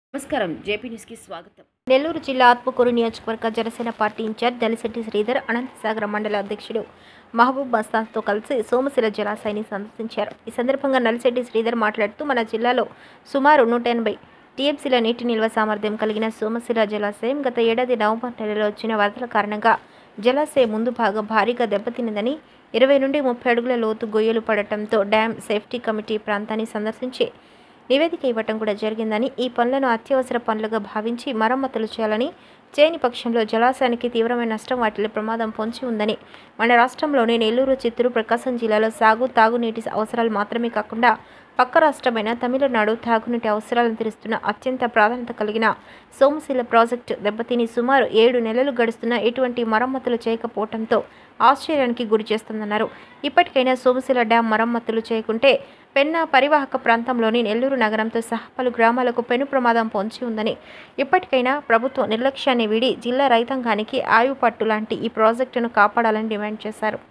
నమస్కారం జేపీ న్యూస్కి స్వాగతం నెల్లూరు జిల్లా ఆత్మకూరు నియోజకవర్గ జనసేన పార్టీ ఇన్ఛార్జ్ దలిశెట్టి శ్రీధర్ అనంతసాగర మండల అధ్యక్షుడు మహబూబ్ మస్తాన్తో కలిసి సోమశిల జలాశయాన్ని సందర్శించారు ఈ సందర్భంగా నలిశెట్టి శ్రీధర్ మాట్లాడుతూ మన జిల్లాలో సుమారు నూట ఎనభై టీఎంసీల నీటి నిల్వ సామర్థ్యం కలిగిన సోమశిల జలాశయం గత ఏడాది నవంబర్ నెలలో వచ్చిన వరదల కారణంగా జలాశయం ముందు భాగం భారీగా దెబ్బతిన్నదని ఇరవై నుండి ముప్పై అడుగుల లోతు గొయ్యలు పడటంతో డ్యామ్ సేఫ్టీ కమిటీ ప్రాంతాన్ని సందర్శించి నివేదిక ఇవ్వటం కూడా జరిగిందని ఈ పనులను అత్యవసర పనులుగా భావించి మరమ్మతులు చేయాలని చేయని పక్షంలో జలాశయానికి తీవ్రమైన నష్టం వాటిల్లో ప్రమాదం పొంచి ఉందని మన రాష్ట్రంలోని నెల్లూరు చిత్తూరు ప్రకాశం జిల్లాలో సాగు తాగునీటి అవసరాలు మాత్రమే కాకుండా పక్క రాష్ట్రమైన తమిళనాడు తాగునీటి అవసరాలను తీరుస్తున్న అత్యంత ప్రాధాన్యత కలిగిన సోమశిల ప్రాజెక్టు దెబ్బతిని సుమారు ఏడు నెలలు గడుస్తున్న ఎటువంటి మరమ్మతులు చేయకపోవడంతో ఆశ్చర్యానికి గురి చేస్తుందన్నారు ఇప్పటికైనా సోమశిల డ్యాం మరమ్మతులు చేయకుంటే పెన్నా పరివాహక ప్రాంతంలోని నెల్లూరు నగరంతో సహా పలు గ్రామాలకు పెను ప్రమాదం పొంచి ఉందని ఇప్పటికైనా ప్రభుత్వం నిర్లక్ష్యాన్ని వీడి జిల్లా రైతాంగానికి ఆయువు పట్టు లాంటి ఈ ప్రాజెక్టును కాపాడాలని డిమాండ్ చేశారు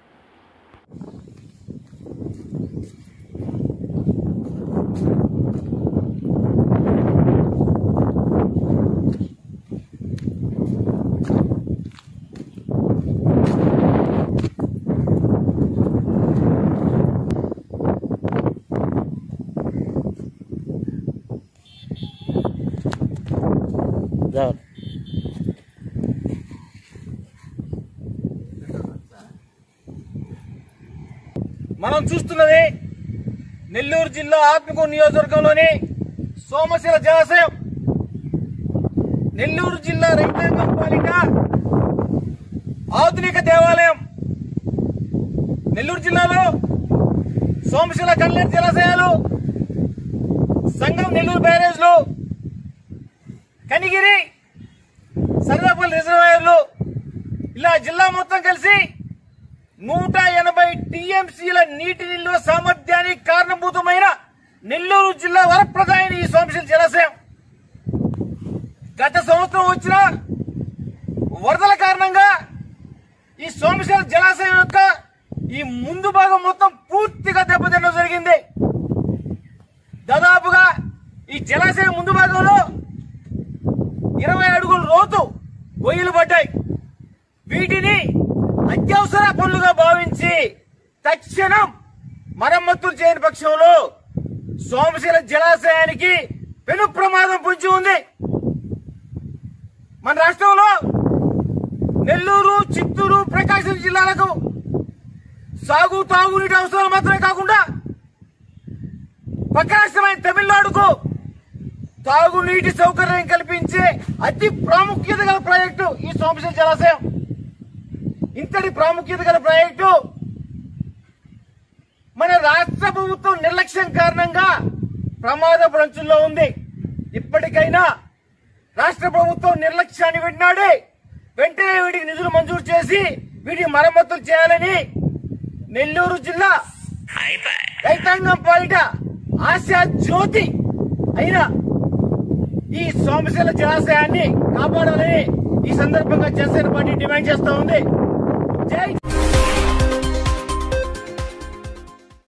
జాగ్రత్త మనం చూస్తున్నది నెల్లూరు జిల్లా ఆత్మకూరు నియోజకవర్గంలోని సోమశిల జలాశయం నెల్లూరు జిల్లా రైతాంగం పాలిట ఆధునిక దేవాలయం నెల్లూరు జిల్లాలో సోమశిల కళ్యాణ్ జలాశయాలు సంగం నెల్లూరు బ్యారేజ్లు కనిగిరి సర్వేపల్లి రిజర్వాయర్లు ఇలా జిల్లా మొత్తం కలిసి నూట ఎనభై టీఎంసీల నీటి నిల్వ సామర్థ్యానికి కారణభూతమైన నెల్లూరు జిల్లా వరప్రదాయని ఈ సోమశిల జలాశయం గత సంవత్సరం వచ్చిన వరదల కారణంగా ఈ సోమశిల జలాశయం యొక్క ఈ ముందు భాగం మొత్తం పూర్తిగా దెబ్బతిన్నడం జరిగింది దాదాపుగా ఈ జలాశయం ముందు భాగంలో ఇరవై అడుగుల లోతు గొయ్యలు పడ్డాయి వీటిని అత్యవసర పనులుగా భావించి తక్షణం మరమ్మతులు చేయని పక్షంలో సోమశిల జలాశయానికి పెను ప్రమాదం పొంచి ఉంది మన రాష్ట్రంలో నెల్లూరు చిత్తూరు ప్రకాశం జిల్లాలకు సాగు తాగునీటి అవసరాలు మాత్రమే కాకుండా పక్క రాష్ట్రమైన తమిళనాడుకు తాగునీటి సౌకర్యం కల్పించే అతి ప్రాముఖ్యత గల ప్రాజెక్టు ఈ సోమశిల జలాశయం ఇంతటి ప్రాముఖ్యత గల ప్రాజెక్టు మన రాష్ట్ర ప్రభుత్వం నిర్లక్ష్యం కారణంగా ప్రమాద అంచుల్లో ఉంది ఇప్పటికైనా రాష్ట్ర ప్రభుత్వం నిర్లక్ష్యాన్ని విడినాడి వెంటనే వీటికి నిధులు మంజూరు చేసి వీటికి మరమ్మతులు చేయాలని నెల్లూరు జిల్లా రైతాంగం పాలిట ఆశా జ్యోతి అయిన ఈ సోమశిల జలాశయాన్ని కాపాడాలని ఈ సందర్భంగా జనసేన పార్టీ డిమాండ్ చేస్తా ఉంది జై